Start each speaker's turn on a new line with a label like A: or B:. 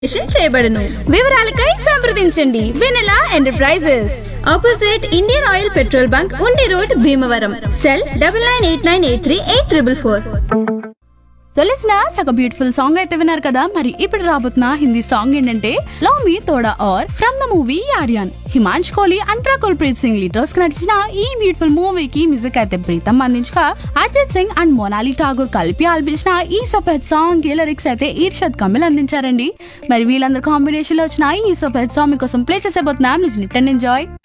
A: registration చేయబడును
B: వివరాలకై సంప్రదించండి Vennela enterprises
A: opposite Indian oil petrol bunk Undi road Bhimavaram cell double nine eight nine eight three eight triple four
B: తొలిసిన ఒక beautiful song అయితే విన్నారు కదా మరి ఇప్పుడు రాబోతున్న హిందీ సాంగ్ ఏంటంటే love me thoda aur from the movie Aryan Himansh Kohli Antra Kulpreet Singh leaders కి నటించిన ఈ బ్యూటిఫుల్ మూవీకి మ్యూజిక్ అయితే ప్రీతం అందించగా అజిత్ సింగ్ అండ్ మోనాలి ఠాగూర్ కలిపి ఆల్పించిన ఈ సఫెద్ సాంగ్ కి లిరిక్స్ అయితే ఈర్షద్ కమిల్ అందించారండి మరి వీళ్ళందరూ కాంబినేషన్ లో వచ్చిన ఈ సఫెద్ సాంగ్ మీకోసం ప్లే చేసేబోతున్నాం లిజన్ ఇట్ అండ్ ఎంజాయ్